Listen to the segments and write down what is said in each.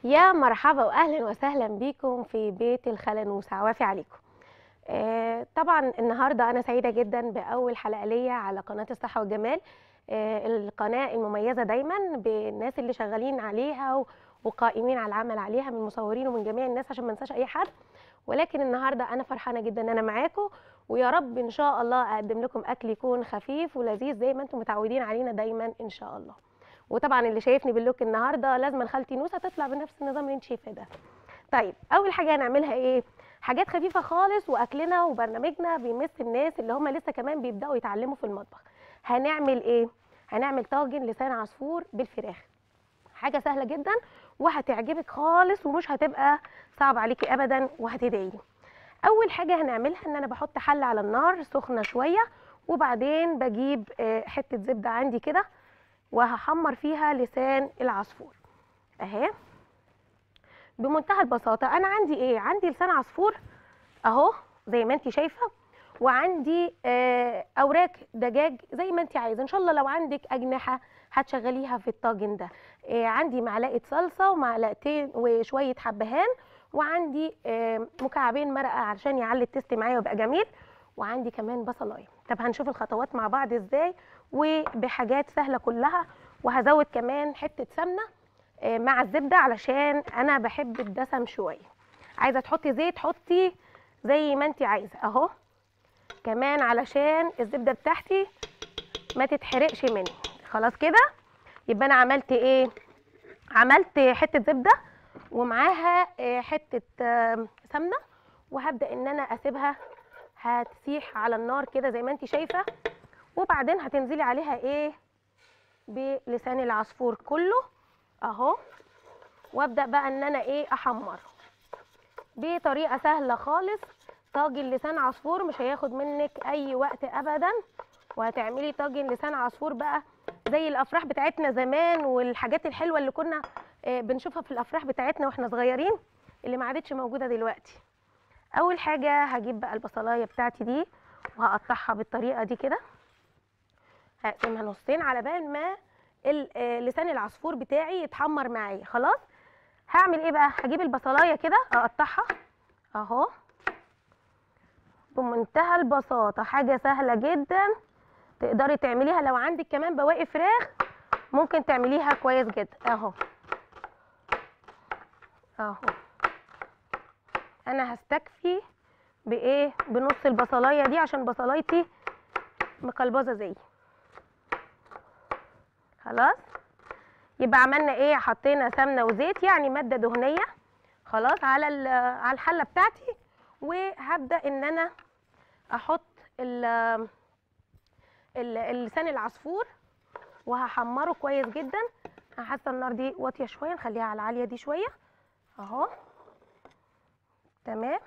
يا مرحبا واهلا وسهلا بيكم في بيت الخلنوس عوافي عليكم آه طبعا النهارده انا سعيده جدا باول حلقه ليا على قناه الصحه والجمال آه القناه المميزه دايما بالناس اللي شغالين عليها و- وقائمين على العمل عليها من مصورين ومن جميع الناس عشان ما انساش اي حد ولكن النهارده انا فرحانه جدا ان انا معاكم ويا رب ان شاء الله اقدم لكم اكل يكون خفيف ولذيذ زي ما انتم متعودين علينا دايما ان شاء الله وطبعا اللي شايفني باللوك النهارده لازم خالتي نوسه تطلع بنفس النظام اللي انت شايفاه ده طيب اول حاجه هنعملها ايه حاجات خفيفه خالص واكلنا وبرنامجنا بيمس الناس اللي هم لسه كمان بيبداوا يتعلموا في المطبخ هنعمل ايه هنعمل طاجن لسان عصفور بالفراخ حاجه سهله جدا وهتعجبك خالص ومش هتبقى صعب عليكي ابدا وهتدعي لي اول حاجه هنعملها ان انا بحط حله على النار سخنه شويه وبعدين بجيب آه، حته زبده عندي كده وهحمر فيها لسان العصفور اهي بمنتهى البساطه انا عندي ايه عندي لسان عصفور اهو زي ما انت شايفه وعندي آه، اوراق دجاج زي ما انت عايزه ان شاء الله لو عندك اجنحه هتشغليها في الطاجن ده آه، عندي معلقه صلصه ومعلقتين وشويه حبهان وعندي آه، مكعبين مرقه علشان يعلي التست معايا ويبقى جميل وعندي كمان بصلايه طب هنشوف الخطوات مع بعض ازاي وبحاجات سهله كلها وهزود كمان حته سمنه آه، مع الزبده علشان انا بحب الدسم شويه عايزه تحطي زيت حطي زي ما انت عايزه اهو كمان علشان الزبده بتاعتي ما تتحرقش مني خلاص كده يبقى انا عملت ايه عملت حته زبده ومعاها آه، حته آه، سمنه وهبدا ان انا اسيبها هتسيح على النار كده زي ما انت شايفه وبعدين هتنزلي عليها ايه بلسان العصفور كله اهو وابدا بقى ان انا ايه احمره بطريقه سهله خالص طاجن لسان عصفور مش هياخد منك اي وقت ابدا وهتعملي طاجن لسان عصفور بقى زي الافراح بتاعتنا زمان والحاجات الحلوه اللي كنا آه، بنشوفها في الافراح بتاعتنا واحنا صغيرين اللي ما عادتش موجوده دلوقتي اول حاجه هجيب بقى البصلايه بتاعتي دي وهقطعها بالطريقه دي كده هقسمها نصين على بال ما ال- آه، لسان العصفور بتاعي يتحمر معايا خلاص هعمل ايه بقى هجيب البصلايه كده اقطعها اهو بمنتهى البساطه حاجه سهله جدا تقدري تعمليها لو عندك كمان بواقي فراخ ممكن تعمليها كويس جدا اهو اهو انا هستكفي بايه بنص البصلايه دي عشان بصلايتي مقلبظه زيي خلاص يبقى عملنا ايه حطينا سمنه وزيت يعني ماده دهنيه خلاص على ال- على الحله بتاعتي وهبدا ان انا احط ال ال- اللسان العصفور وهحمره كويس جدا انا حاسه النار دي واطيه شويه نخليها على العاليه دي شويه اهو تمام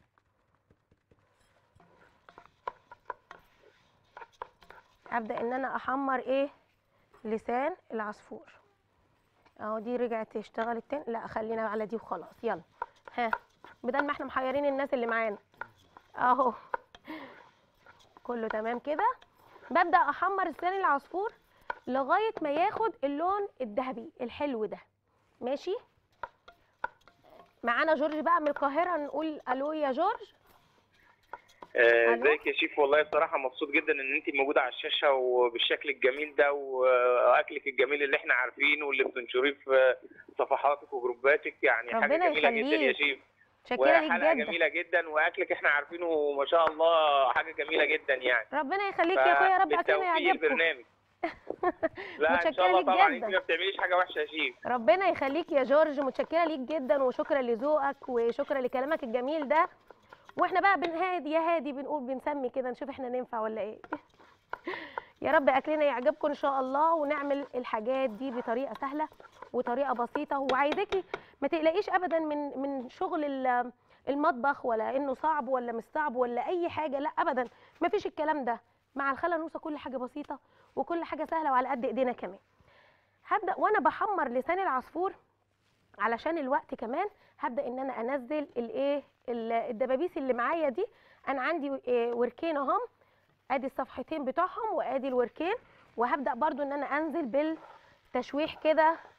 ابدا ان انا احمر ايه لسان العصفور اهو دي رجعت اشتغلت تاني لا خلينا على دي وخلاص يلا ها بدل ما احنا محيرين الناس اللي معانا اهو كله تمام كده ببدا احمر لسان العصفور لغايه ما ياخد اللون الذهبي الحلو ده ماشي معانا جورج بقى من القاهره نقول الو يا جورج آه، ألو؟ ازيك يا شيف والله بصراحة مبسوط جدا ان انت موجودة على الشاشة وبالشكل الجميل ده واكلك الجميل اللي احنا عارفينه واللي بتنشريه في صفحاتك وجروباتك يعني حاجة ربنا جميلة جدا يا يخليك. شيف شكرا ليك وحلقة جدا جميلة جدا واكلك احنا عارفينه ما شاء الله حاجة جميلة جدا يعني ربنا يخليك يا اخويا يا رب اكلنا بالتوفيق يعجبكم البرنامج لا ان متشكرة شاء الله ليك طبعا جدا. انت ما بتعمليش حاجة وحشة يا شيف ربنا يخليك يا جورج متشكره ليك جدا وشكرا لذوقك وشكرا لكلامك الجميل ده واحنا بقى بنهادي يا هادي بنقول بنسمي كده نشوف احنا ننفع ولا ايه يا رب اكلنا يعجبكم ان شاء الله ونعمل الحاجات دي بطريقه سهله وطريقه بسيطه وعايزاكي ما تقلقيش ابدا من من شغل ال- المطبخ ولا انه صعب ولا مش صعب ولا اي حاجه لا ابدا ما فيش الكلام ده مع الخاله نوسه كل حاجه بسيطه وكل حاجه سهله وعلى قد ايدينا كمان هبدا وانا بحمر لسان العصفور علشان الوقت كمان هبدا ان انا انزل الايه ال- الدبابيس اللي معايا دي انا عندي آه، وركين اهم ادي الصفحتين بتوعهم وادي الوركين وهبدا برضو ان انا انزل بالتشويح كده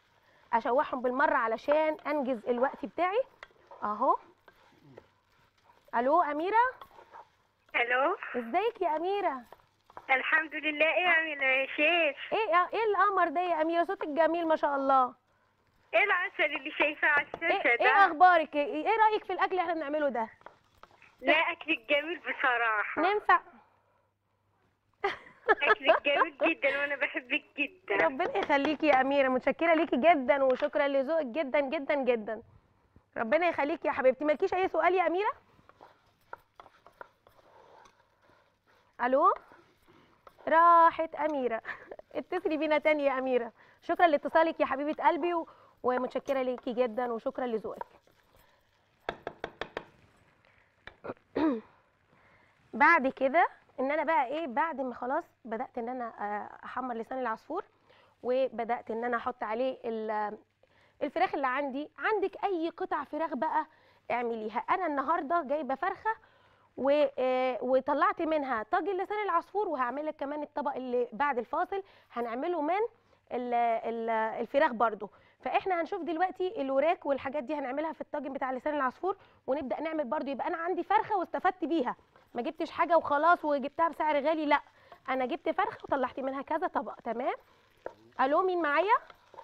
اشوحهم بالمره علشان انجز الوقت بتاعي اهو الو اميره الو ازيك يا اميره الحمد لله ايه عامله يا شيف ايه ايه القمر ده يا اميره صوتك جميل ما شاء الله ايه العسل اللي شايفاه على ايه, الشاشه إيه ده اخبارك ايه, إيه رايك في الاكل اللي احنا بنعمله ده لا اكلك جميل بصراحه ننفع اكلك جميل جدا وانا بحبك جدا ربنا يخليكي يا اميره متشكره ليكي جدا وشكرا لذوقك جدا جدا جدا ربنا يخليكي يا حبيبتي مالكيش اي سؤال يا اميره الو راحت اميره اتصلي بينا تاني يا اميره شكرا لاتصالك يا حبيبه قلبي و... ومتشكره ليكي جدا وشكرا لذوقك بعد كده ان انا بقى ايه بعد ما خلاص بدات ان انا آه، احمر لسان العصفور وبدات ان انا احط عليه ال- الفراخ اللي عندي عندك اي قطع فراخ بقى اعمليها انا النهارده جايبه فرخه و- آه، وطلعت منها طاجن لسان العصفور وهعمل لك كمان الطبق اللي بعد الفاصل هنعمله من ال- ال- الفراخ برضو فاحنا هنشوف دلوقتي الوراك والحاجات دي هنعملها في الطاجن بتاع لسان العصفور ونبدا نعمل برضو يبقى انا عندي فرخه واستفدت بيها ما جبتش حاجه وخلاص وجبتها بسعر غالي لا انا جبت فرخه وطلعت منها كذا طبق تمام الو مين معايا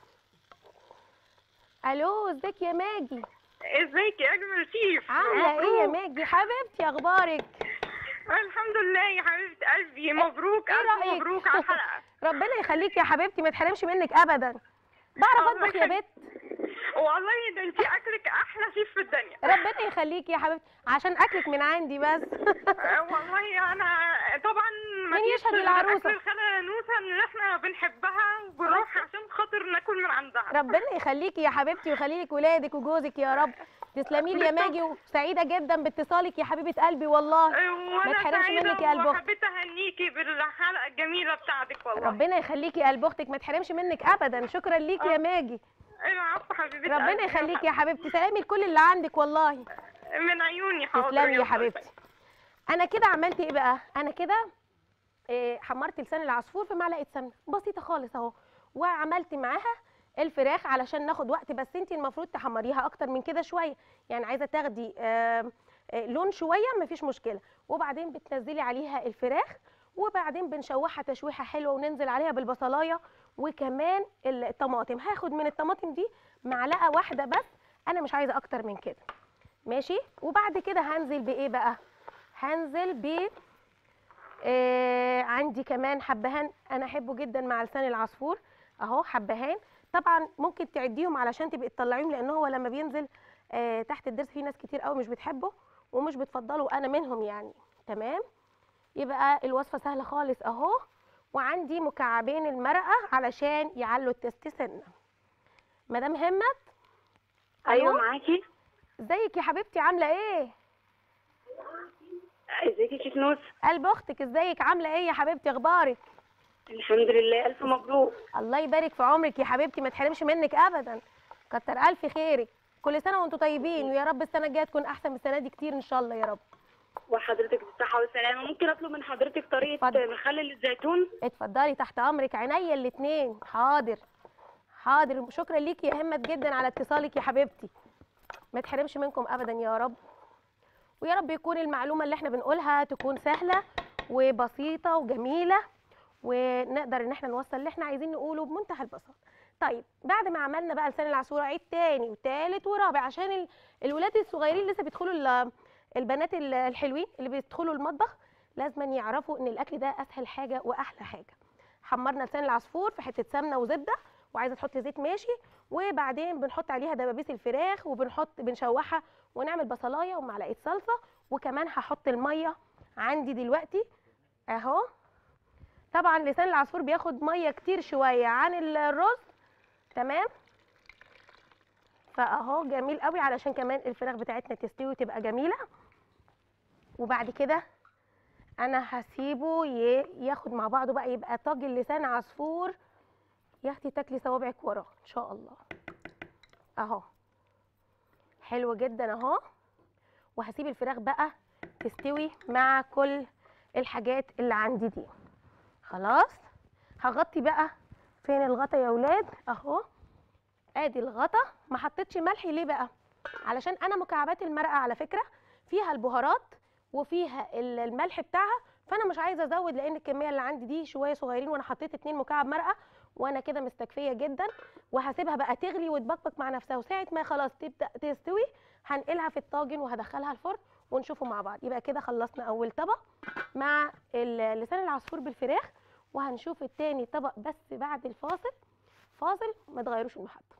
الو ازيك يا ماجي ازيك يا اجمل شيف عامله ايه يا ماجي حبيبتي اخبارك الحمد لله يا حبيبه قلبي مبروك إيه الف رأيك؟ مبروك على الحلقه ربنا يخليكي يا حبيبتي ما تحرمش منك ابدا بعرف الله اطبخ يا يخليك. بت والله ده انت اكلك احلى شيف في الدنيا ربنا يخليكي يا حبيبتي عشان اكلك من عندي بس آه، والله انا طبعا ما مين فيش يشهد غير للعروسة؟ أكل الخالة نوسة اللي احنا بنحبها وبنروح عشان خاطر ناكل من عندها ربنا يخليكي يا حبيبتي ويخلي لك ولادك وجوزك يا رب تسلمي لي يا ماجي وسعيده جدا باتصالك يا حبيبه قلبي والله آه، وانا تحرمش سعيدة منك يا قلب أختك. وحبيت اهنيكي بالحلقة الجميلة بتاعتك والله ربنا يخليكي قلب اختك ما تحرمش منك ابدا شكرا ليكي يا ماجي العفو حبيبتي ربنا يخليكي يا حبيبتي سلامي لكل اللي عندك والله من عيوني حاضر تسلمي يا يلا. حبيبتي انا كده عملت ايه بقى انا كده إيه، حمرت لسان العصفور في معلقه سمنه بسيطه خالص اهو وعملت معاها الفراخ علشان ناخد وقت بس انت المفروض تحمريها اكتر من كده شويه يعني عايزه تاخدي آم، آه، لون شويه مفيش مشكله وبعدين بتنزلي عليها الفراخ وبعدين بنشوحها تشويحه حلوه وننزل عليها بالبصلايه وكمان الطماطم هاخد من الطماطم دي معلقه واحده بس انا مش عايزه اكتر من كده ماشي وبعد كده هنزل بايه بقى هنزل ب آه عندي كمان حبهان انا احبه جدا مع لسان العصفور اهو حبهان طبعا ممكن تعديهم علشان تبقي تطلعيهم لان هو لما بينزل آه تحت الضرس في ناس كتير قوي مش بتحبه ومش بتفضله انا منهم يعني تمام يبقى الوصفه سهله خالص اهو وعندي مكعبين المرقه علشان يعلوا التست سنه مدام همت ايوه ألو؟ معاكي ازيك يا حبيبتي عامله ايه ازيك يا شيخ نوس قلب اختك ازيك عامله ايه يا حبيبتي اخبارك الحمد لله الف مبروك الله يبارك في عمرك يا حبيبتي ما تحرمش منك ابدا كتر الف خيرك كل سنه وانتم طيبين ويا رب السنه الجايه تكون احسن من السنه دي كتير ان شاء الله يا رب وحضرتك بالصحة والسلامة ممكن اطلب من حضرتك طريقة اتفضل. مخلل الزيتون اتفضلي تحت امرك عينيا الاتنين حاضر حاضر شكرا ليكي يا همت جدا على اتصالك يا حبيبتي ما تحرمش منكم ابدا يا رب ويا رب يكون المعلومه اللي احنا بنقولها تكون سهله وبسيطه وجميله ونقدر ان احنا نوصل اللي احنا عايزين نقوله بمنتهى البساطه طيب بعد ما عملنا بقى لسان العصفور عيد تاني وتالت ورابع عشان ال- الولاد الصغيرين لسه بيدخلوا ال- البنات ال- الحلوين اللي بيدخلوا المطبخ لازم يعرفوا ان الاكل ده اسهل حاجه واحلى حاجه حمرنا لسان العصفور في حته سمنه وزبده وعايزه تحط زيت ماشي وبعدين بنحط عليها دبابيس الفراخ وبنحط بنشوحها ونعمل بصلايه ومعلقه صلصه وكمان هحط الميه عندي دلوقتي اهو طبعا لسان العصفور بياخد ميه كتير شويه عن الرز تمام فاهو جميل قوي علشان كمان الفراخ بتاعتنا تستوي وتبقى جميله وبعد كده انا هسيبه ي- ياخد مع بعضه بقى يبقى طاجن لسان عصفور يا اختي تاكلي صوابعك وراه ان شاء الله اهو حلو جدا اهو وهسيب الفراخ بقى تستوي مع كل الحاجات اللي عندي دي خلاص هغطي بقى فين الغطا يا ولاد اهو ادي الغطا ما حطيتش ملح ليه بقى علشان انا مكعبات المرقه على فكره فيها البهارات وفيها ال- الملح بتاعها فانا مش عايزه ازود لان الكميه اللي عندي دي شويه صغيرين وانا حطيت اتنين مكعب مرقه وانا كده مستكفيه جدا وهسيبها بقى تغلي وتبكبك مع نفسها وساعه ما خلاص تبدا تستوي هنقلها في الطاجن وهدخلها الفرن ونشوفه مع بعض يبقى كده خلصنا اول طبق مع ال- لسان العصفور بالفراخ وهنشوف التاني طبق بس بعد الفاصل فاصل ما تغيروش المحطه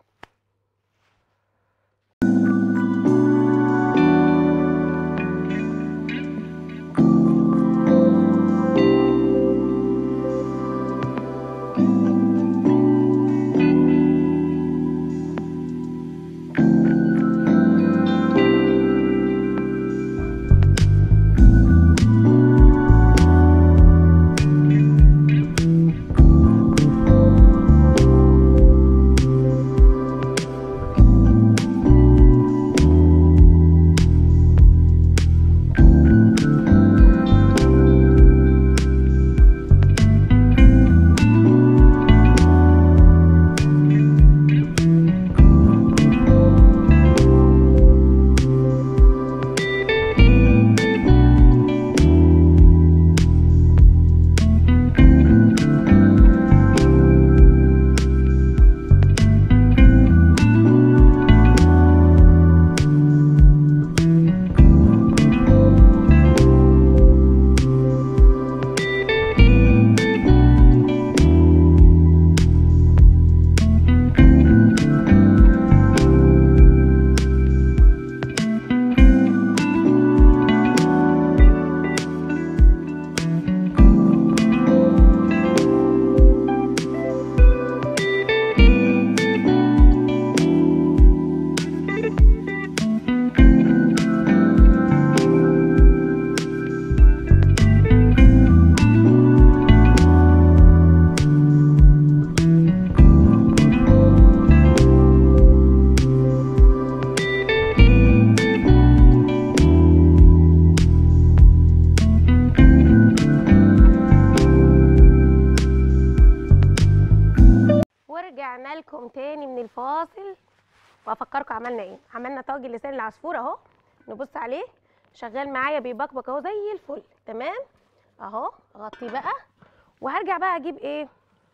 ورجعنا لكم تاني من الفاصل وافكركم عملنا ايه عملنا طاجن لسان العصفور اهو نبص عليه شغال معايا بيبكبك اهو زي الفل تمام اهو غطيه بقى وهرجع بقى اجيب ايه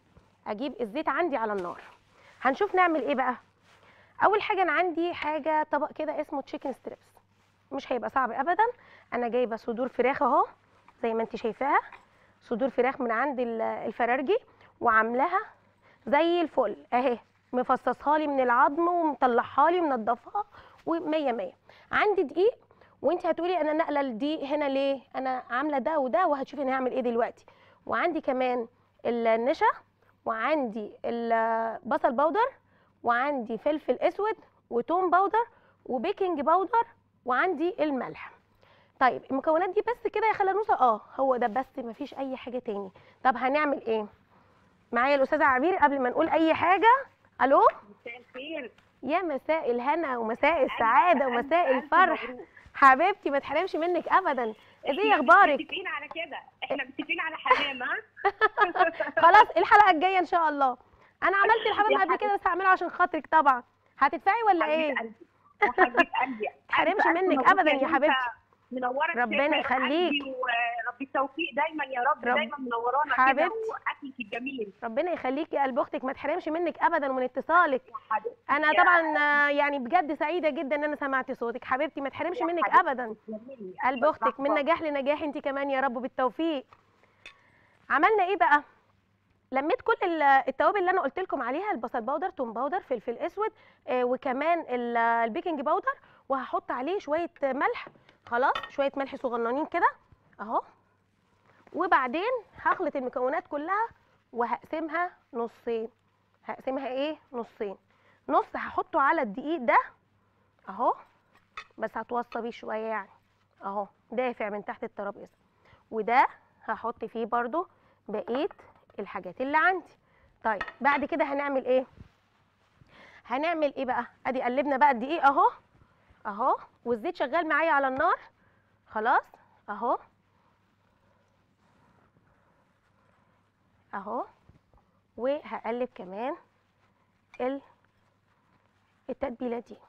اجيب الزيت عندي على النار هنشوف نعمل ايه بقى اول حاجه انا عندي حاجه طبق كده اسمه تشيكن ستريبس مش هيبقى صعب ابدا انا جايبه صدور فراخ اهو زي ما انت شايفاها صدور فراخ من عند ال- الفرارجي وعاملاها زي الفل اهي مفصصها لي من العظم ومطلعها لي ومنضفها ومية مية عندي دقيق وانت هتقولي انا نقله الدقيق هنا ليه انا عامله ده وده وهتشوفي انا هعمل ايه دلوقتي وعندي كمان النشا وعندي البصل باودر وعندي فلفل اسود وتوم باودر وبيكنج باودر وعندي الملح طيب المكونات دي بس كده يا خلانوسه اه هو ده بس مفيش اي حاجه تاني طب هنعمل ايه معايا الاستاذه عبير قبل ما نقول اي حاجه الو مساء الخير يا مساء الهنا ومساء السعاده ألف- ومساء ألف الفرح مبروك. حبيبتي ما تحرمش منك ابدا ازاي إحنا اخبارك متفقين على كده احنا متفقين على حمام ها خلاص الحلقه الجايه ان شاء الله انا عملت الحمام يا قبل كده بس هعمله عشان خاطرك طبعا هتدفعي ولا ايه حبيبة قلبي وحبيبة قلبي تحرمش ألف- ألف منك مبروك أبداً يا نوسة. حبيبتي. منوره ربنا الشاشة يخليك. قلبي وربي التوفيق دايما يا رب, رب- دايما منورانا كده حبيبتي. واكلك الجميل ربنا يخليكي يا قلب اختك ما تحرمش منك ابدا ومن اتصالك يا حبيبتي انا يا طبعا آه، يعني بجد سعيده جدا ان انا سمعت صوتك حبيبتي ما تحرمش يا منك حبيبتي. ابدا جميل. قلب اختك من نجاح لنجاح انت كمان يا رب بالتوفيق عملنا ايه بقى لميت كل ال- التوابل اللي انا قلت لكم عليها البصل باودر توم باودر فلفل اسود آه، وكمان ال- البيكنج باودر وهحط عليه شويه ملح خلاص شويه ملح صغننين كده اهو وبعدين هخلط المكونات كلها وهقسمها نصين هقسمها ايه نصين نص هحطه على الدقيق ده اهو بس هتوصى بيه شويه يعني اهو دافع من تحت الترابيزه وده هحط فيه برضو بقيه الحاجات اللي عندي طيب بعد كده هنعمل ايه هنعمل ايه بقى ادي قلبنا بقى الدقيق اهو اهو والزيت شغال معايا على النار خلاص اهو اهو وهقلب كمان التتبيله دي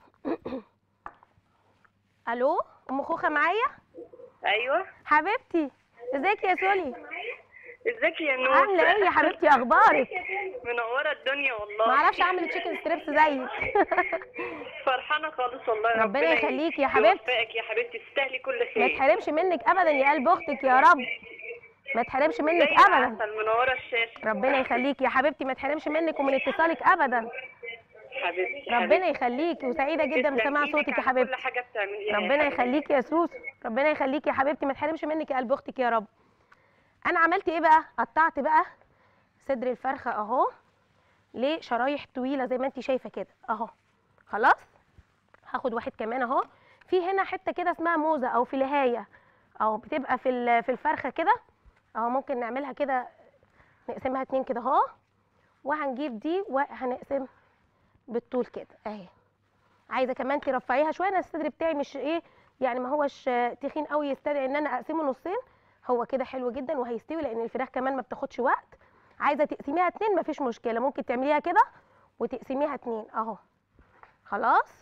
الو ام خوخه معايا ايوه حبيبتي ازيك يا سولي ازيك يا نور عامله ايه يا حبيبتي اخبارك منوره الدنيا والله ما اعرفش اعمل تشيكن ستريبس زيك فرحانه خالص والله ربنا يخليكي يا حبيبتي. يوفقك يا حبيبتي تستاهلي كل ما خير تحرمش منك ابدا يا قلب اختك يا رب ما تحرمش منك زي ابدا العسل منوره الشاشه ربنا يخليكي يا حبيبتي ما تحرمش منك ومن اتصالك ابدا حبيبتي ربنا يخليكي وسعيده جدا بسماع صوتك يا حبيبتي كل حاجه بتعمليها يا ربنا حبيبتي. يخليكي يا سوسو ربنا يخليكي يا حبيبتي ما تحرمش منك يا قلب اختك يا رب انا عملت ايه بقى قطعت بقى صدر الفرخه اهو لشرايح طويله زي ما انت شايفه كده اهو خلاص هاخد واحد كمان اهو في هنا حته كده اسمها موزه او فلهايه اهو بتبقى في ال- في الفرخه كده اهو ممكن نعملها كده نقسمها اتنين كده اهو وهنجيب دي وهنقسم بالطول كده اهي عايزه كمان ترفعيها شويه انا الصدر بتاعي مش ايه يعني ما هوش تخين قوي يستدعي ان انا اقسمه نصين هو كده حلو جدا وهيستوي لان الفراخ كمان ما بتاخدش وقت عايزه تقسميها اتنين مفيش مشكله ممكن تعمليها كده وتقسميها اتنين اهو خلاص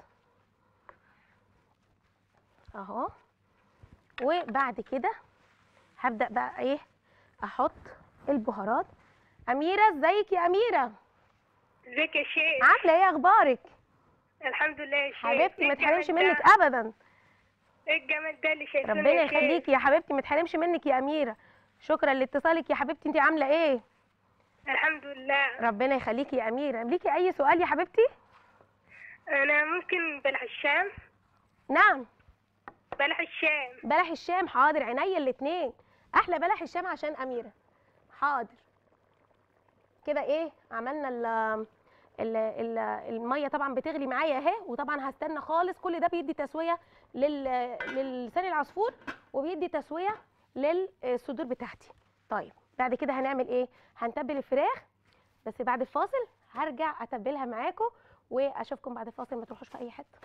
اهو وبعد كده هبدا بقى ايه احط البهارات اميره ازيك يا اميره ازيك يا شيخ عامله ايه اخبارك الحمد لله يا شيخ حبيبتي إيه ما تحرمش الجمال منك ده؟ ابدا ايه الجمال ده اللي شايفينه ربنا يا شيخ؟ يخليكي يا حبيبتي ما تحرمش منك يا اميره شكرا لاتصالك يا حبيبتي انت عامله ايه الحمد لله ربنا يخليكي يا اميره ليكي اي سؤال يا حبيبتي انا ممكن بلح الشام نعم بلح الشام بلح الشام حاضر عينيا الاتنين احلى بلح الشام عشان اميره حاضر كده ايه عملنا ال ال ال الميه طبعا بتغلي معايا اهي وطبعا هستنى خالص كل ده بيدي تسويه لل للسان العصفور وبيدي تسويه للصدور بتاعتي طيب بعد كده هنعمل ايه هنتبل الفراخ بس بعد الفاصل هرجع اتبلها معاكم واشوفكم بعد الفاصل ما تروحوش في اي حته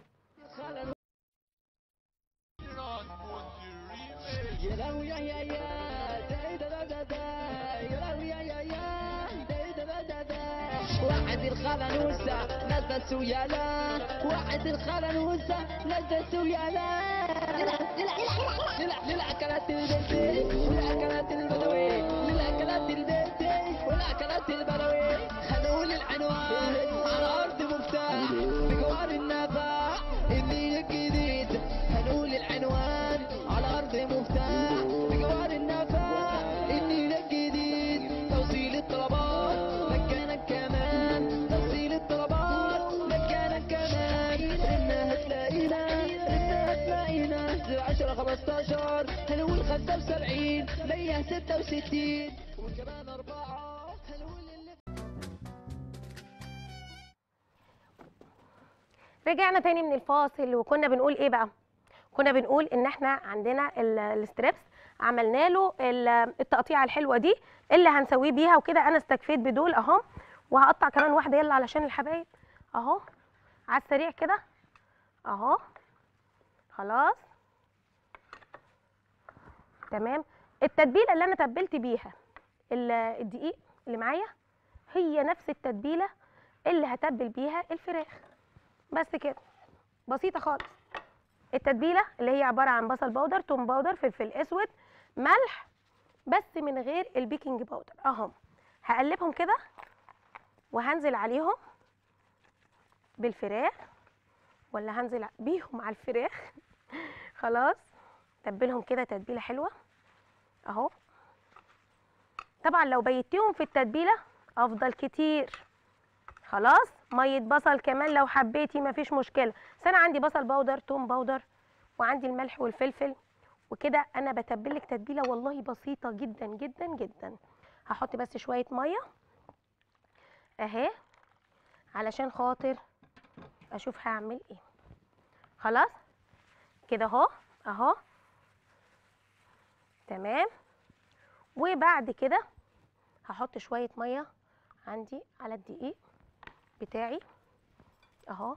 يا لهوي يا يا يا دا دا دا دا دا يا لهوي يا يا يا دا دا دا دا دا واحد الخلنوسة نزلت ويا لا واحد الخلنوسة نزلت ويا لا للع للع للع للأكلات البيتي والأكلات البدوي للأكلات البيتي والأكلات البدوي هنقول العنوان على أرض مفتاح بجوار النبع اللي الجديد هنقول العنوان على أرض مفتاح بجوار النفع النيل الجديد توصيل الطلبات مجانا كمان توصيل الطلبات مجانا كمان إنها تلاقينا إنها تلاقينا 10 15 هنقول 75 100 66 وكمان أربعة هنقول اللي رجعنا تاني من الفاصل وكنا بنقول ايه بقى كنا بنقول ان احنا عندنا ال- الستريبس عملنا له ال- التقطيعه الحلوه دي اللي هنسويه بيها وكده انا استكفيت بدول اهو وهقطع كمان واحده يلا علشان الحبايب اهو على السريع كده اهو خلاص تمام التتبيله اللي انا تبلت بيها ال- الدقيق اللي معايا هي نفس التتبيله اللي هتبل بيها الفراخ بس كده بسيطه خالص التتبيله اللي هي عباره عن بصل باودر توم باودر فلفل اسود ملح بس من غير البيكنج باودر اهم هقلبهم كده وهنزل عليهم بالفراخ ولا هنزل بيهم على الفراخ خلاص تبلهم كده تتبيله حلوه اهو طبعا لو بيتيهم في التتبيله افضل كتير خلاص ميه بصل كمان لو حبيتي مفيش مشكله بس انا عندي بصل باودر توم باودر وعندي الملح والفلفل وكده انا بتبلك تتبيله والله بسيطه جدا جدا جدا هحط بس شويه ميه اهي علشان خاطر اشوف هعمل ايه خلاص كده اهو اهو تمام وبعد كده هحط شويه ميه عندي على الدقيق بتاعي اهو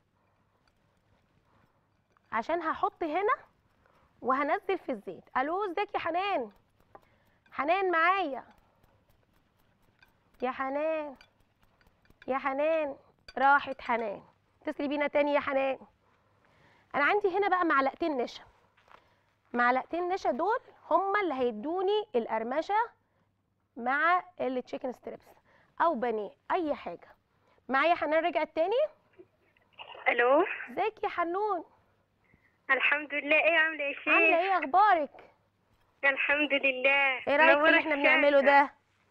عشان هحط هنا وهنزل في الزيت الو ازيك يا حنان حنان معايا يا حنان يا حنان راحت حنان اتصلي بينا تاني يا حنان انا عندي هنا بقى معلقتين نشا معلقتين نشا دول هما اللي هيدوني القرمشه مع التشيكن ستريبس او بانيه اي حاجه معايا حنان رجعت تاني الو ازيك يا حنون الحمد لله ايه عامله ايه يا عامله شيخ ايه اخبارك الحمد لله ايه رايك في اللي احنا بنعمله ده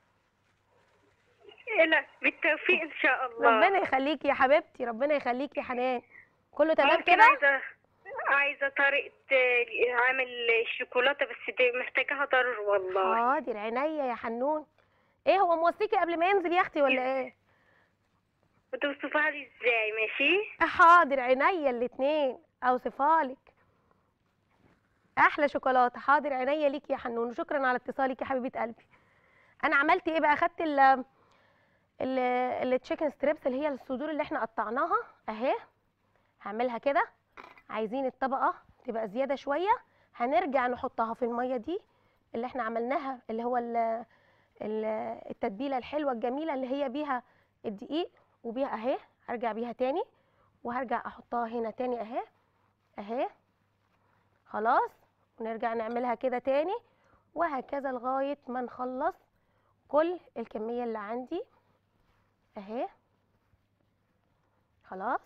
إيه لا بالتوفيق ان شاء الله ربنا يخليكي يا حبيبتي ربنا يخليكي يا حنان كله تمام ممكن كده عايزه عايزه طريقه آه، عمل الشوكولاته بس دي محتاجاها ضرر والله حاضر عينيا يا حنون ايه هو موصيكي قبل ما ينزل يا اختي ولا ايه وتوصفها لي ازاي ماشي حاضر عينيا الاتنين اوصفها لك احلى شوكولاته حاضر عينيا ليكي يا حنون وشكرا على اتصالك يا حبيبه قلبي انا عملت ايه بقى اخدت ال ال التشيكن ستريبس اللي هي الصدور اللي احنا قطعناها اهي هعملها كده عايزين الطبقه تبقى زياده شويه هنرجع نحطها في الميه دي اللي احنا عملناها اللي هو ال- ال- التتبيله الحلوه الجميله اللي هي بيها الدقيق وبيها اهي هرجع بيها تاني وهرجع احطها هنا تاني اهي اهي خلاص ونرجع نعملها كده تاني وهكذا لغايه ما نخلص كل الكميه اللي عندي اهي خلاص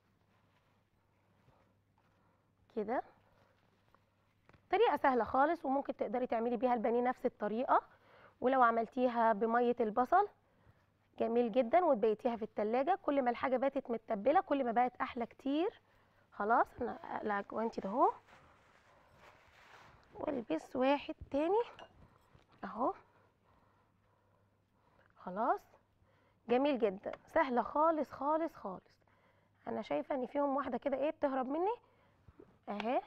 كده طريقه سهله خالص وممكن تقدري تعملي بيها البانيه نفس الطريقه ولو عملتيها بميه البصل جميل جدا وتبيتيها في التلاجة كل ما الحاجة باتت متبلة كل ما بقت أحلى كتير خلاص أنا أقلع جوانتي ده اهو والبس واحد تاني اهو خلاص جميل جدا سهلة خالص خالص خالص أنا شايفة إن فيهم واحدة كده إيه بتهرب مني أهي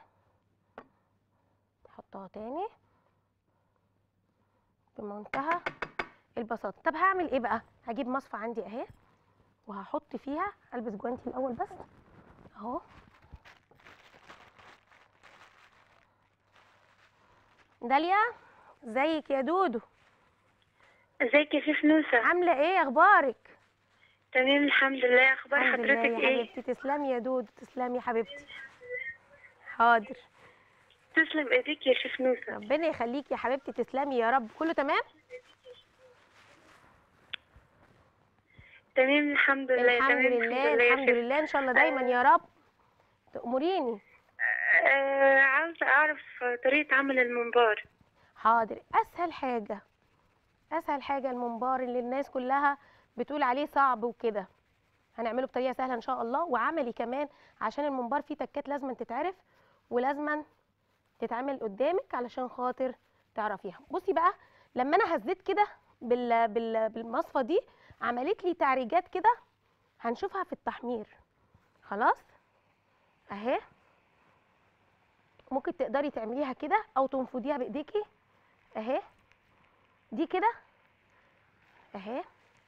أحطها تاني بمنتهى البساطه طب هعمل ايه بقى هجيب مصفى عندي اهي وهحط فيها البس جوانتي الاول بس اهو داليا ازيك يا دودو ازيك يا شيخ نوسة عامله ايه اخبارك تمام الحمد لله اخبار الحمد لله حضرتك يا ايه حبيبتي تسلمي يا دودو تسلمي يا حبيبتي حاضر تسلم ايديك يا شيخ نوسة ربنا يخليكي يا حبيبتي تسلمي يا رب كله تمام تمام الحمد لله الحمد تمام لله يا الحمد شيخ. لله ان شاء الله دايما يا رب تأمريني آه عاوزة اعرف طريقة عمل الممبار حاضر اسهل حاجه اسهل حاجه الممبار اللي الناس كلها بتقول عليه صعب وكده هنعمله بطريقه سهله ان شاء الله وعملي كمان عشان الممبار فيه تكات لازم تتعرف ولازم تتعمل قدامك علشان خاطر تعرفيها بصي بقى لما انا هزيت كده بال... بال... بالمصفى دي عملت لي تعريجات كده هنشوفها في التحمير خلاص اهي ممكن تقدري تعمليها كده او تنفضيها بايديكي اهي دي كده اهي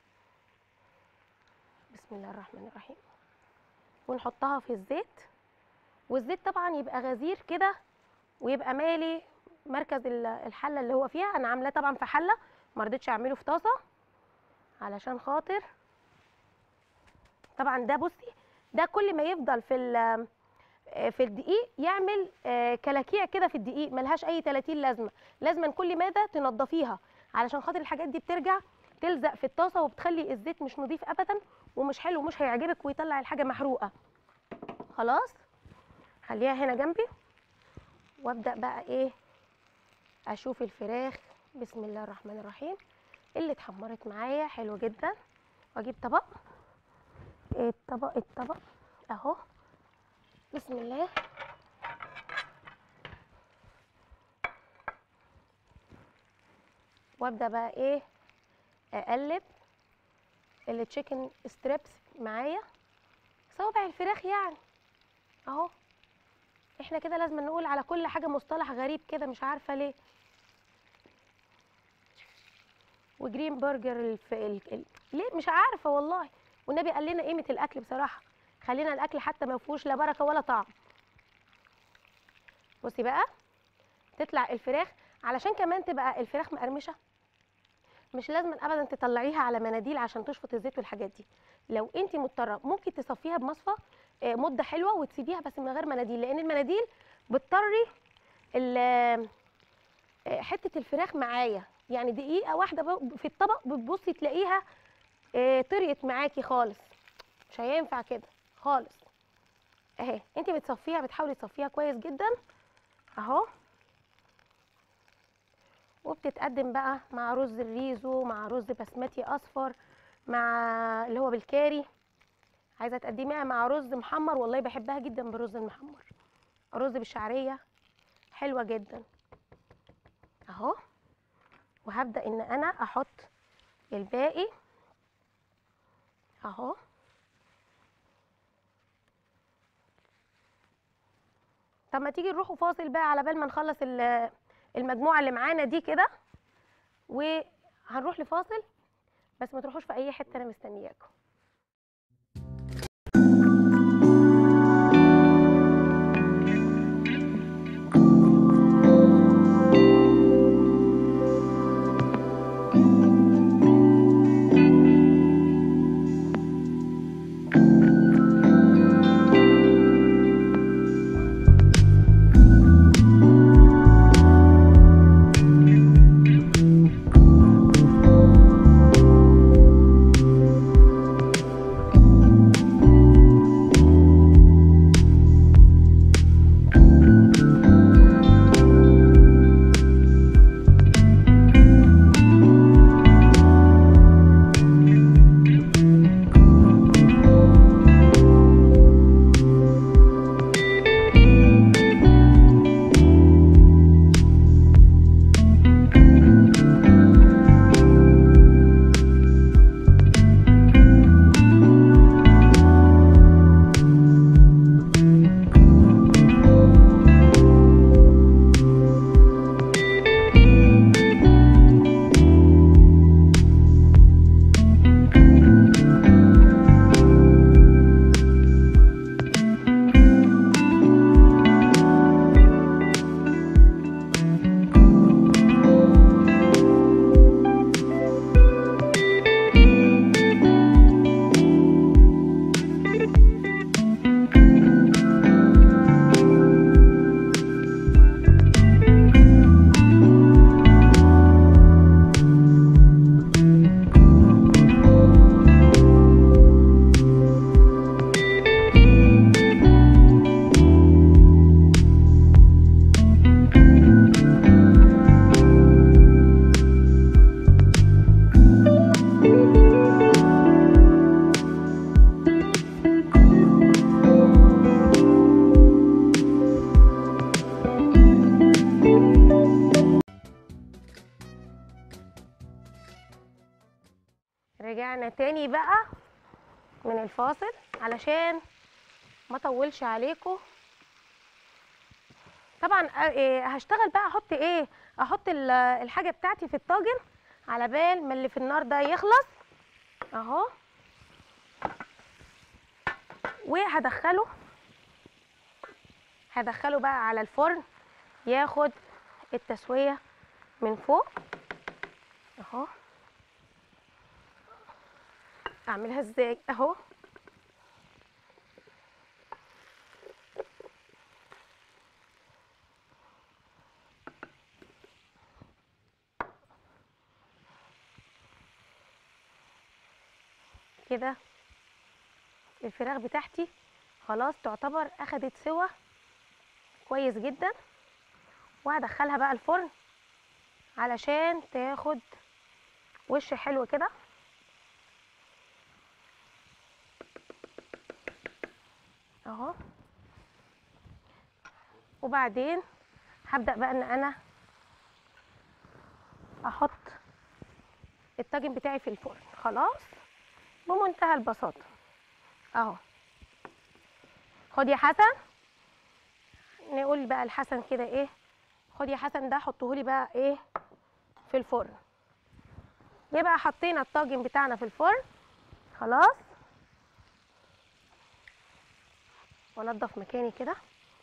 بسم الله الرحمن الرحيم ونحطها في الزيت والزيت طبعا يبقى غزير كده ويبقى مالي مركز ال- الحله اللي هو فيها انا عاملاه طبعا في حله ما رضيتش اعمله في طاسه علشان خاطر طبعا ده بصي ده كل ما يفضل في ال- آه، في الدقيق يعمل آه، كلاكيع كده في الدقيق ملهاش اي 30 لازمه لازما كل ماده تنضفيها علشان خاطر الحاجات دي بترجع تلزق في الطاسه وبتخلي الزيت مش نظيف ابدا ومش حلو ومش هيعجبك ويطلع الحاجه محروقه خلاص خليها هنا جنبي وابدا بقى ايه اشوف الفراخ بسم الله الرحمن الرحيم اللي اتحمرت معايا حلو جدا واجيب طبق الطبق الطبق اهو بسم الله وابدا بقى ايه اقلب التشيكن ستريبس معايا صوابع الفراخ يعني اهو احنا كده لازم نقول على كل حاجه مصطلح غريب كده مش عارفه ليه وجرين برجر الف... ال... ال... ليه مش عارفه والله والنبي قال لنا قيمه الاكل بصراحه خلينا الاكل حتى ما فيهوش لا بركه ولا طعم بصي بقى تطلع الفراخ علشان كمان تبقى الفراخ مقرمشه مش لازم ابدا تطلعيها على مناديل عشان تشفط الزيت والحاجات دي لو انت مضطره ممكن تصفيها بمصفى آه، مده حلوه وتسيبيها بس من غير مناديل لان المناديل بتطري ال- آه، حته الفراخ معايا يعني دقيقه واحده ب- في الطبق بتبصي تلاقيها آه، طريت معاكي خالص مش هينفع كده خالص اهي انت بتصفيها بتحاولي تصفيها كويس جدا اهو وبتتقدم بقى مع رز الريزو مع رز بسمتي اصفر مع اللي هو بالكاري عايزه تقدميها مع رز محمر والله بحبها جدا بالرز المحمر رز بالشعريه حلوه جدا اهو وهبدا ان انا احط الباقي اهو طب ما تيجي نروحوا فاصل بقى على بال ما نخلص ال- المجموعه اللي معانا دي كده وهنروح لفاصل بس ما تروحوش في اي حته انا مستنياكم رجعنا تاني بقى من الفاصل علشان ما اطولش عليكم طبعا آه، إيه، هشتغل بقى احط ايه احط ال- الحاجه بتاعتي في الطاجن على بال ما اللي في النار ده يخلص اهو وهدخله هدخله بقى على الفرن ياخد التسويه من فوق اهو اعملها ازاي اهو كده الفراخ بتاعتي خلاص تعتبر اخدت سوا كويس جدا وهدخلها بقى الفرن علشان تاخد وش حلو كده اهو وبعدين هبدأ بقى ان انا احط الطاجن بتاعي في الفرن خلاص بمنتهى البساطة اهو خد يا حسن نقول بقى لحسن كده ايه خد يا حسن ده حطهولي بقى ايه في الفرن يبقى حطينا الطاجن بتاعنا في الفرن خلاص وانضف مكاني كده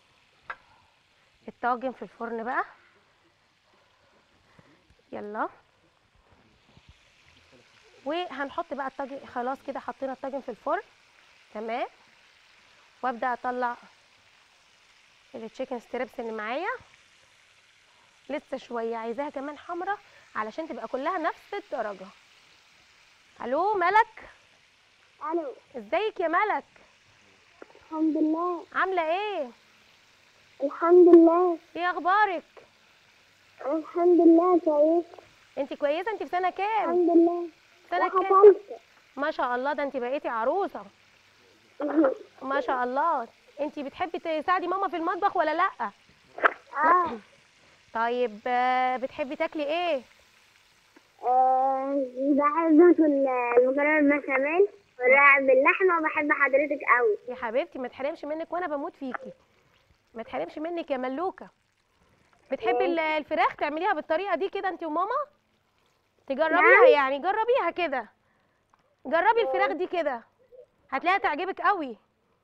الطاجن في الفرن بقى يلا وهنحط بقى الطاجن خلاص كده حطينا الطاجن في الفرن تمام وابدا اطلع التشيكن ستريبس اللي معايا لسه شويه عايزاها كمان حمرا علشان تبقى كلها نفس الدرجه الو ملك الو ازيك يا ملك الحمد لله عامله ايه الحمد لله ايه اخبارك الحمد لله كويس انت كويسه انت في سنه كام الحمد لله سنه كام وحصلت ما شاء الله ده انت بقيتي عروسه ما شاء الله انت بتحبي تساعدي ماما في المطبخ ولا لا اه طيب آه، بتحبي تاكلي ايه آه، بحب اكل المكرونه بالبشاميل والرقاق باللحمه وبحب حضرتك قوي يا حبيبتي ما تحرمش منك وانا بموت فيكي ما تحرمش منك يا ملوكه بتحبي ال- الفراخ تعمليها بالطريقه دي كده انت وماما تجربيها نعم. يعني جربيها كده جربي الفراخ دي كده هتلاقيها تعجبك قوي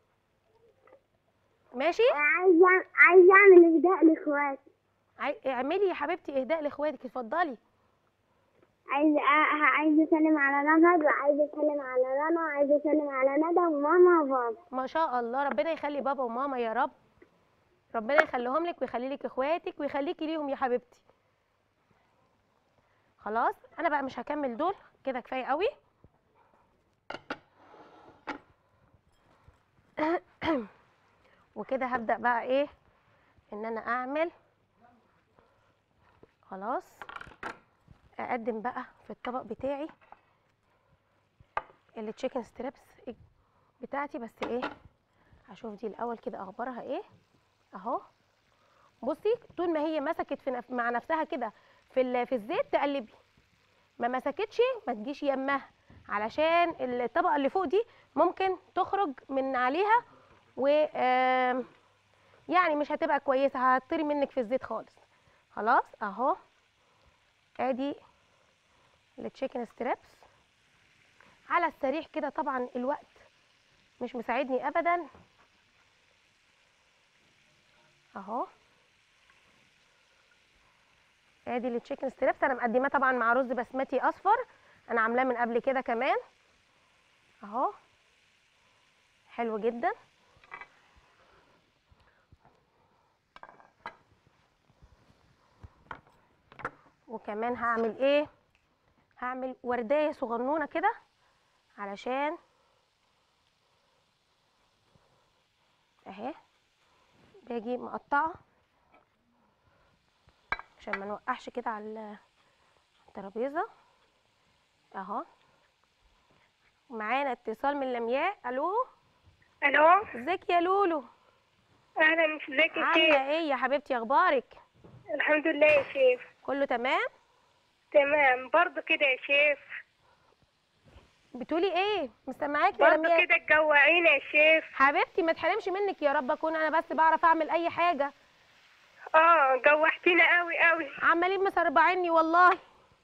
ماشي عايزه عايزه اعمل اهداء لاخواتي عاي- اعملي يا حبيبتي اهداء لاخواتك اتفضلي عايزه أ- عايزه اسلم على نهد وعايزه اسلم على رنا وعايزه اسلم على ندى وماما وبابا ما شاء الله ربنا يخلي بابا وماما يا رب ربنا يخليهم لك ويخلي لك اخواتك ويخليكي ليهم يا حبيبتي خلاص انا بقى مش هكمل دول كده كفايه قوي وكده هبدا بقى ايه ان انا اعمل خلاص اقدم بقى في الطبق بتاعي التشيكن ستريبس بتاعتي بس ايه هشوف دي الاول كده اخبارها ايه اهو بصي طول ما هي مسكت في نف... مع نفسها كده في ال... في الزيت تقلبي ما مسكتش ما تجيش يمها علشان الطبقه اللي فوق دي ممكن تخرج من عليها و آم، يعني مش هتبقى كويسه هتطير منك في الزيت خالص خلاص اهو ادي التشيكن ستريبس على السريع كده طبعا الوقت مش مساعدني ابدا اهو ادي التشيكن ستريبس انا مقدماه طبعا مع رز بسمتي اصفر انا عاملاه من قبل كده كمان اهو حلو جدا وكمان هعمل ايه هعمل ورديه صغنونه كده علشان اهي باجي مقطعه عشان ما نوقعش كده على الترابيزه اهو معانا اتصال من لمياء الو الو ازيك يا لولو اهلا ازيك يا شيف عامله ايه يا حبيبتي اخبارك الحمد لله يا شيف كله تمام تمام برضو كده يا شيف بتقولي ايه مستمعاك يا برضو لمياء كده تجوعينا يا شيف حبيبتي ما تحرمش منك يا رب اكون انا بس بعرف اعمل اي حاجه اه جوعتينا قوي قوي عمالين مسربعيني والله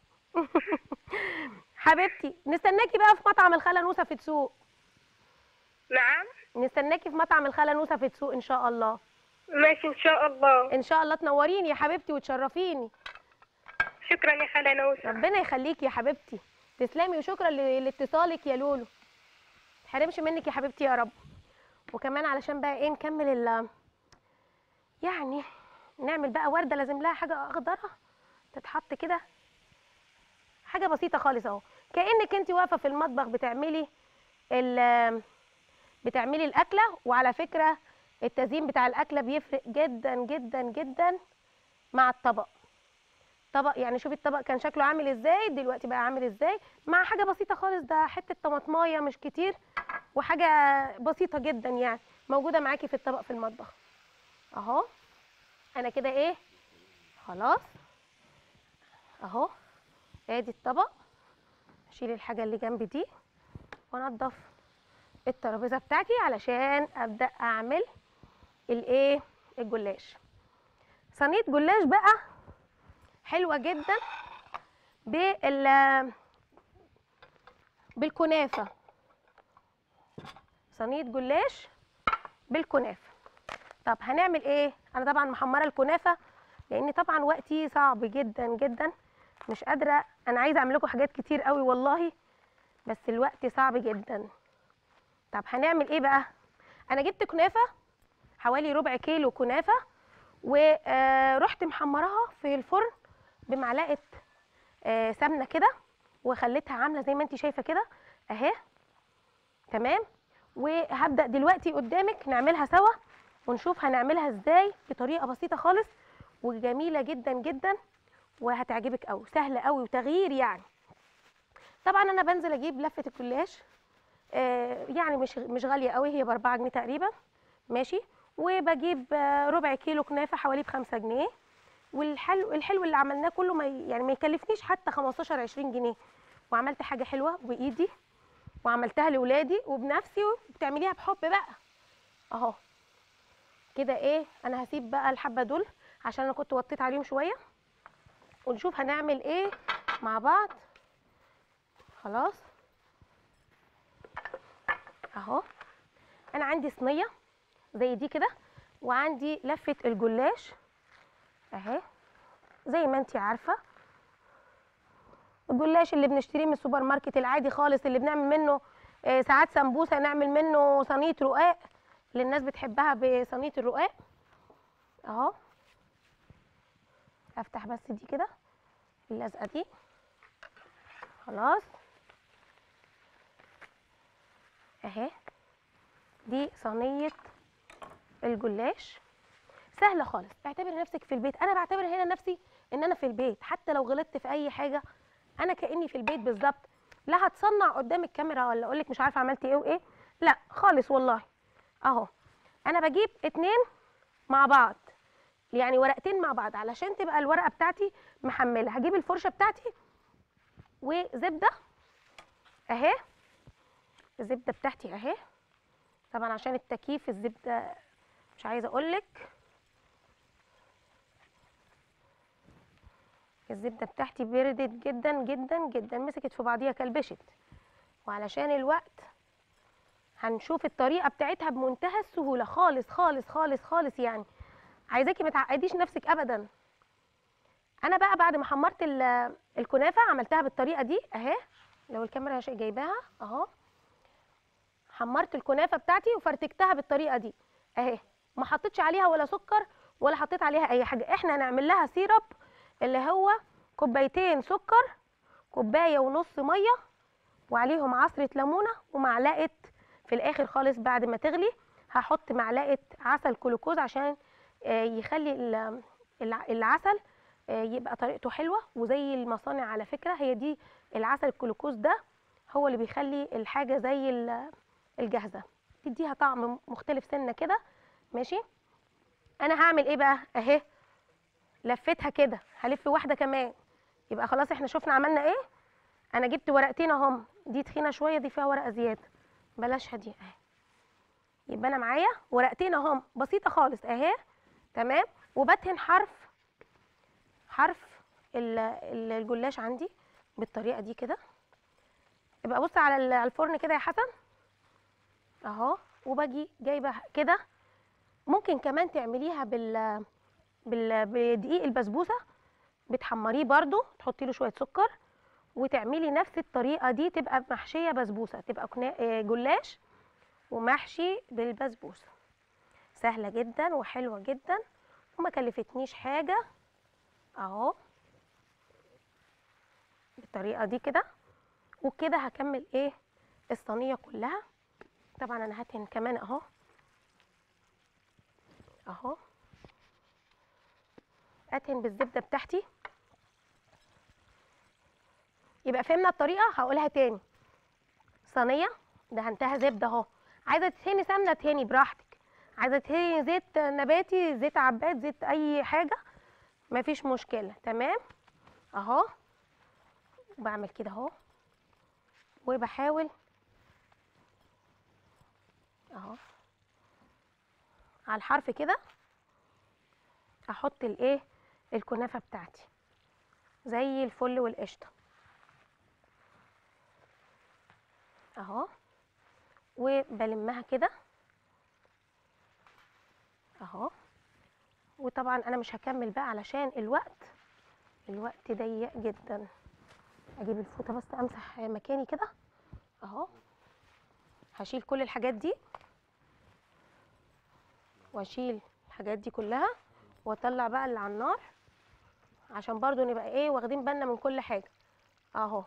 حبيبتي نستناكي بقى في مطعم الخاله نوسه في تسوق نعم نستناكي في مطعم الخاله نوسه في تسوق ان شاء الله ماشي ان شاء الله ان شاء الله تنوريني يا حبيبتي وتشرفيني شكرا يا خالة نوسة ربنا يخليكي يا حبيبتي تسلمي وشكرا ل- لاتصالك يا لولو تحرمش منك يا حبيبتي يا رب وكمان علشان بقى ايه نكمل ال يعني نعمل بقى ورده لازم لها حاجه اخضره تتحط كده حاجه بسيطه خالص اهو كانك انت واقفه في المطبخ بتعملي ال بتعملي الاكله وعلى فكره التزيين بتاع الاكله بيفرق جدا جدا جدا مع الطبق طبق يعني شوفي الطبق كان شكله عامل ازاي دلوقتي بقى عامل ازاي مع حاجه بسيطه خالص ده حته طماطمايه مش كتير وحاجه بسيطه جدا يعني موجوده معاكي في الطبق في المطبخ اهو انا كده ايه خلاص اهو ادي الطبق اشيل الحاجه اللي جنبي دي وانضف الترابيزه بتاعتي علشان ابدا اعمل الايه الجلاش صينيه جلاش بقى حلوه جدا بال بالكنافه صينيه جلاش بالكنافه طب هنعمل ايه انا طبعا محمره الكنافه لان طبعا وقتي صعب جدا جدا مش قادره انا عايزه اعمل لكم حاجات كتير قوي والله بس الوقت صعب جدا طب هنعمل ايه بقى انا جبت كنافه حوالي ربع كيلو كنافه ورحت محمراها في الفرن بمعلقه آه، سمنه كده وخليتها عامله زي ما انت شايفه كده اهي تمام وهبدا دلوقتي قدامك نعملها سوا ونشوف هنعملها ازاي بطريقه بسيطه خالص وجميله جدا جدا وهتعجبك قوي سهله قوي وتغيير يعني طبعا انا بنزل اجيب لفه الجلاش آه، يعني مش مش غاليه قوي هي ب 4 جنيه تقريبا ماشي وبجيب آه، ربع كيلو كنافه حوالي ب 5 جنيه والحلو الحلو اللي عملناه كله ما ي- يعني ما يكلفنيش حتى 15 20 جنيه وعملت حاجه حلوه بايدي وعملتها لاولادي وبنفسي وبتعمليها بحب بقى اهو كده ايه انا هسيب بقى الحبه دول عشان انا كنت وطيت عليهم شويه ونشوف هنعمل ايه مع بعض خلاص اهو انا عندي صينيه زي دي كده وعندي لفه الجلاش اهي زي ما انتي عارفه الجلاش اللي بنشتريه من السوبر ماركت العادي خالص اللي بنعمل منه آه، ساعات سمبوسه نعمل منه صينيه رقاق اللي الناس بتحبها بصينيه الرقاق اهو افتح بس دي كده اللزقه دي خلاص اهي دي صينيه الجلاش سهله خالص اعتبر نفسك في البيت انا بعتبر هنا نفسي ان انا في البيت حتى لو غلطت في اي حاجه انا كاني في البيت بالظبط لا هتصنع قدام الكاميرا ولا اقول لك مش عارفه عملت ايه وايه لا خالص والله اهو انا بجيب اتنين مع بعض يعني ورقتين مع بعض علشان تبقى الورقه بتاعتي محمله هجيب الفرشه بتاعتي وزبده اهي الزبده بتاعتي اهي طبعا عشان التكييف الزبده مش عايزه اقول لك الزبده بتاعتي بردت جدا جدا جدا مسكت في بعضيها كلبشت وعلشان الوقت هنشوف الطريقه بتاعتها بمنتهى السهوله خالص خالص خالص خالص يعني عايزاكي ما تعقديش نفسك ابدا انا بقى بعد ما حمرت ال- الكنافه عملتها بالطريقه دي اهي لو الكاميرا شا- جايباها اهو حمرت الكنافه بتاعتي وفرتكتها بالطريقه دي اهي ما حطيتش عليها ولا سكر ولا حطيت عليها اي حاجه احنا هنعمل لها سيرب اللي هو كوبايتين سكر كوبايه ونص ميه وعليهم عصره ليمونه ومعلقه في الاخر خالص بعد ما تغلي هحط معلقه عسل كلوكوز عشان آه، يخلي ال- الع- العسل آه، يبقى طريقته حلوه وزي المصانع على فكره هي دي العسل الكلوكوز ده هو اللي بيخلي الحاجه زي ال- الجاهزه تديها طعم مختلف سنه كده ماشي انا هعمل ايه بقى اهي لفتها كده هلف واحده كمان يبقى خلاص احنا شفنا عملنا ايه انا جبت ورقتين اهم دي تخينه شويه دي فيها ورقه زياده بلاشها دي اهي يبقى انا معايا ورقتين اهم بسيطه خالص اهي تمام وبدهن حرف حرف ال- ال- الجلاش عندي بالطريقه دي كده يبقى بص على ال- على الفرن كده يا حسن اهو وباجي جايبه كده ممكن كمان تعمليها بال بال بدقيق البسبوسه بتحمريه برضو تحطي له شويه سكر وتعملي نفس الطريقه دي تبقى محشيه بسبوسه تبقى كنا- آه، جلاش ومحشي بالبسبوسه سهله جدا وحلوه جدا وما كلفتنيش حاجه اهو بالطريقه دي كده وكده هكمل ايه الصينيه كلها طبعا انا هدهن كمان اهو اهو ادهن بالزبده بتاعتي يبقى فهمنا الطريقه هقولها تاني صينيه دهنتها زبده اهو عايزه تدهني سمنه تهني براحتك عايزه تدهني زيت نباتي زيت عباد زيت اي حاجه مفيش مشكله تمام اهو بعمل كده اهو وبحاول اهو على الحرف كده احط الايه الكنافه بتاعتي زي الفل والقشطه اهو وبلمها كده اهو وطبعا انا مش هكمل بقى علشان الوقت الوقت ضيق جدا اجيب الفوطه بس امسح مكاني كده اهو هشيل كل الحاجات دي واشيل الحاجات دي كلها واطلع بقى اللي على النار عشان برضو نبقى ايه واخدين بالنا من كل حاجه اهو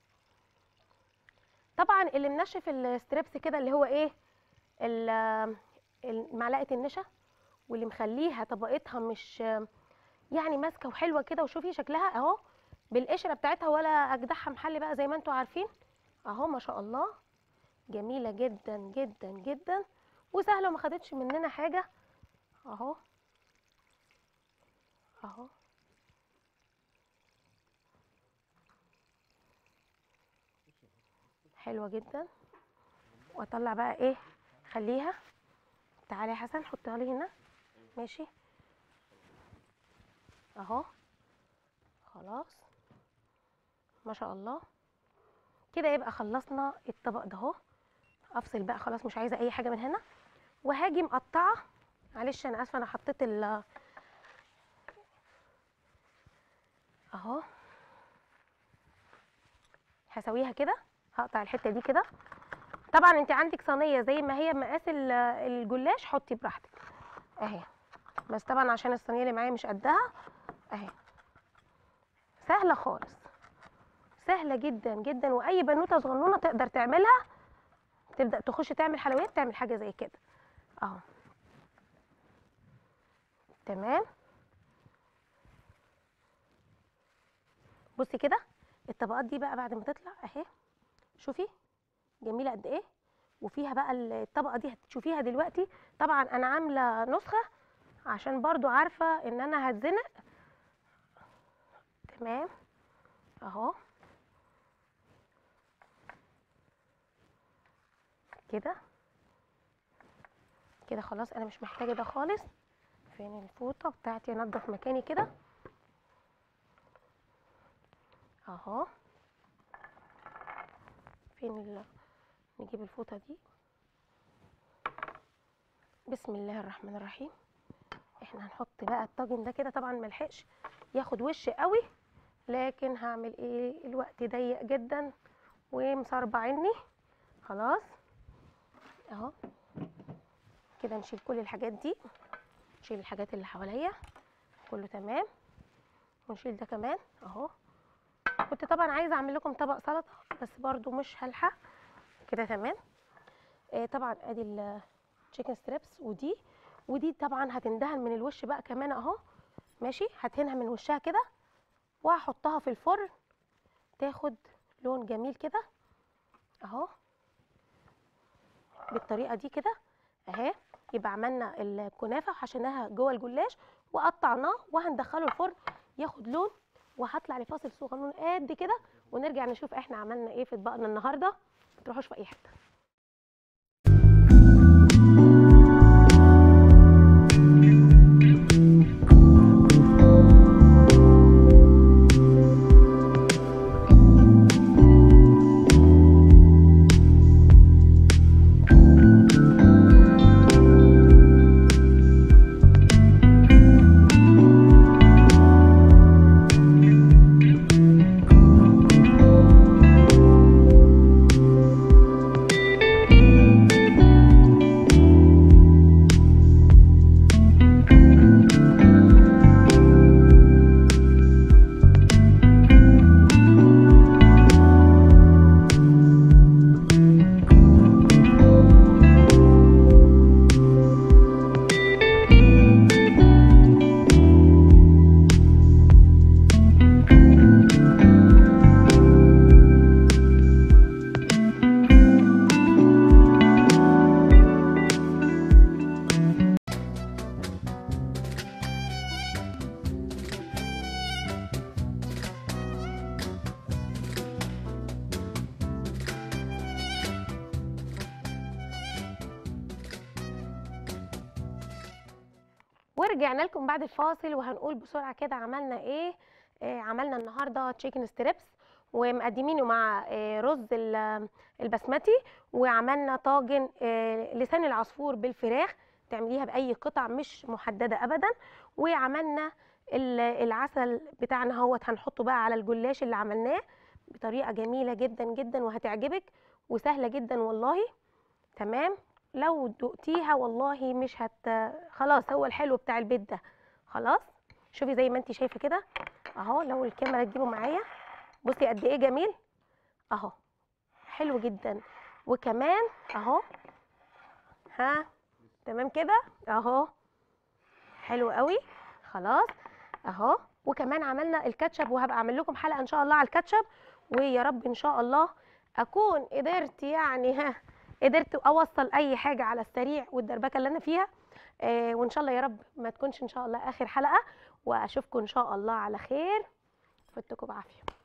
طبعا اللي منشف الستريبس كده اللي هو ايه ال- ال- معلقه النشا واللي مخليها طبقتها مش يعني ماسكه وحلوه كده وشوفي شكلها اهو بالقشره بتاعتها ولا اجدعها محل بقى زي ما انتوا عارفين اهو ما شاء الله جميله جدا جدا جدا وسهله وما خدتش مننا حاجه اهو اهو حلوه جدا واطلع بقى ايه خليها تعالي يا حسن حطها لي هنا ماشي اهو خلاص ما شاء الله كده يبقى خلصنا الطبق ده اهو افصل بقى خلاص مش عايزه اي حاجه من هنا وهاجي مقطعه معلش انا اسفه انا حطيت ال اهو هسويها كده هقطع الحته دي كده طبعا انت عندك صينيه زي ما هي مقاس ال- الجلاش حطي براحتك اهي بس طبعا عشان الصينيه اللي معايا مش قدها اهي سهله خالص سهله جدا جدا واي بنوته صغنونه تقدر تعملها تبدا تخش تعمل حلويات تعمل حاجه زي كده اهو تمام بصي كده الطبقات دي بقى بعد ما تطلع اهي شوفي جميله قد ايه وفيها بقى الطبقه دي هتشوفيها دلوقتي طبعا انا عامله نسخه عشان برضو عارفه ان انا هتزنق تمام اهو كده كده خلاص انا مش محتاجه ده خالص فين الفوطه بتاعتي انضف مكاني كده اهو فين ال... نجيب الفوطه دي بسم الله الرحمن الرحيم احنا هنحط بقى الطاجن ده كده طبعا ملحقش ياخد وش قوي لكن هعمل ايه الوقت ضيق جدا ومصربعني خلاص اهو كده نشيل كل الحاجات دي نشيل الحاجات اللي حواليا كله تمام ونشيل ده كمان اهو كنت طبعا عايزه اعمل لكم طبق سلطه بس برضو مش هلحق كده تمام آه طبعا ادي التشيكن ستريبس ودي ودي طبعا هتندهن من الوش بقى كمان اهو ماشي هدهنها من وشها كده وهحطها في الفرن تاخد لون جميل كده اهو بالطريقه دي كده اهي يبقى عملنا الكنافه وحشيناها جوه الجلاش وقطعناه وهندخله الفرن ياخد لون وهطلع لفاصل صغنون قد كده ونرجع نشوف احنا عملنا ايه في اطباقنا النهارده ما تروحوش في اي حته ورجعنا لكم بعد الفاصل وهنقول بسرعه كده عملنا ايه آه عملنا النهارده تشيكن ستريبس ومقدمينه مع آه رز ال- البسمتي وعملنا طاجن آه لسان العصفور بالفراخ تعمليها باي قطع مش محدده ابدا وعملنا ال- العسل بتاعنا اهوت هنحطه بقى على الجلاش اللي عملناه بطريقه جميله جدا جدا وهتعجبك وسهله جدا والله تمام لو دقتيها والله مش هت خلاص هو الحلو بتاع البيت ده خلاص شوفي زي ما انت شايفه كده اهو لو الكاميرا تجيبه معايا بصي قد ايه جميل اهو حلو جدا وكمان اهو ها تمام كده اهو حلو قوي خلاص اهو وكمان عملنا الكاتشب وهبقى اعمل لكم حلقه ان شاء الله على الكاتشب ويا رب ان شاء الله اكون قدرت يعني ها قدرت اوصل اي حاجه على السريع والدربكه اللي انا فيها آه وان شاء الله يا رب ما تكونش ان شاء الله اخر حلقه واشوفكم ان شاء الله على خير فتكم بعافيه